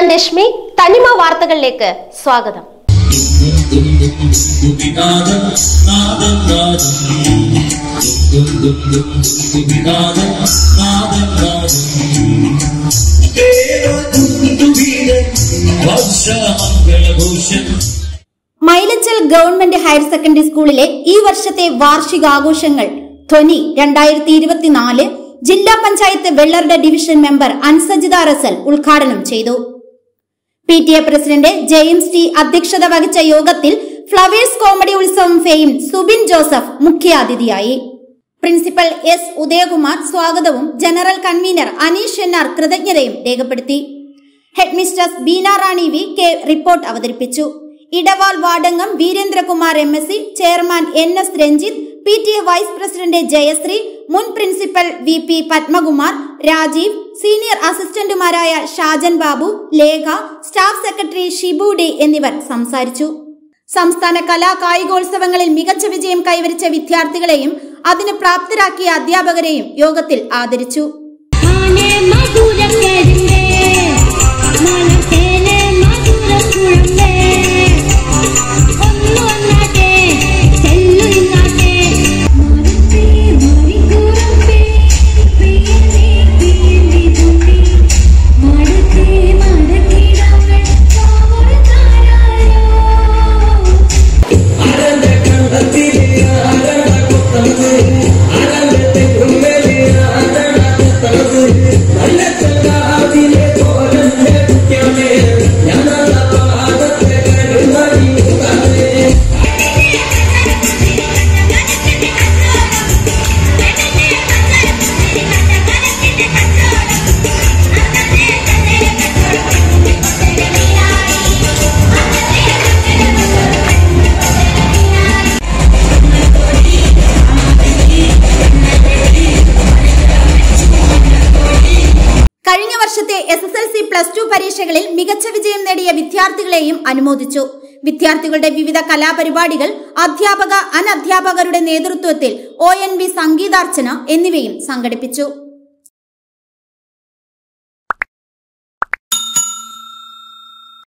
ഞാൻ രശ്മി തനിമ വാർത്തകളിലേക്ക് സ്വാഗതം നാദം നാദം നാദം നാദം നാദം നാദം വർഷമംഗളഘോഷം മൈലച്ചൽ ഗവൺമെന്റ് ഹയർ സെക്കൻഡറി സ്കൂളിലെ ഈ വർഷത്തെ വാർഷികാഘോഷങ്ങൾ ധ്വനി രണ്ടായിരത്തി ഇരുപത്തിനാല് ജില്ലാ panchayat Vellarada division member Ansajitha Russel ഉദ്ഘാടനം ചെയ്തു P T A president James T അധ്യക്ഷത വഹിച്ച യോഗത്തിൽ Flowers comedy Utsavam fame Subin Joseph മുഖ്യാതിഥിയായി പ്രിൻസിപ്പൽ എസ് ഉദയകുമാർ സ്വാഗതവും ജനറൽ കൺവീനർ അനീഷ് എന്നാർ കൃതജ്ഞതയും രേഖപ്പെടുത്തി headmistress Beena Rani V K report അവതരിപ്പിച്ചു ഇടവാൾ വാർഡംഗം Veerendrakumar M S C chairman N S Ranjith P T A vice president Jayashree മുൻ principal V P Padmakumar Rajeev senior അസിസ്റ്റന്റുമാരായ Shajan Babu Lekha staff secretary Shibu D എന്നിവർ സംസാരിച്ചു സംസ്ഥാന കലാ കായികോത്സവങ്ങളിൽ മികച്ച വിജയം കൈവരിച്ച വിദ്യാർത്ഥികളെയും അതിന് പ്രാപ്തരാക്കിയ അധ്യാപകരെയും യോഗത്തിൽ ആദരിച്ചു ആനെ മധുരക്കരിമ്പേ മലത്തേനെ മധുരക്കുഴമ്പേ ഒന്നു വന്നാട്ടെ ചെല്ലു നിന്നാട്ടെ മരത്തേ മരിക്കുറമ്പേ പ്രിയനേ പ്രിയനേ തുമ്പി മടക്കേ മടക്കിടവൾ പാവൊരു താരാരോ കഴിഞ്ഞ വർഷത്തെ S S L C plus two പരീക്ഷകളിൽ മികച്ച വിജയം നേടിയ വിദ്യാർത്ഥികളെയും അനുമോദിച്ചു വിദ്യാർത്ഥികളുടെ വിവിധ കലാപരിപാടികൾ അധ്യാപക അനധ്യാപകരുടെ നേതൃത്വത്തിൽ ഒ എൻ വി സംഗീതാർച്ചന എന്നിവയും സംഘടിപ്പിച്ചു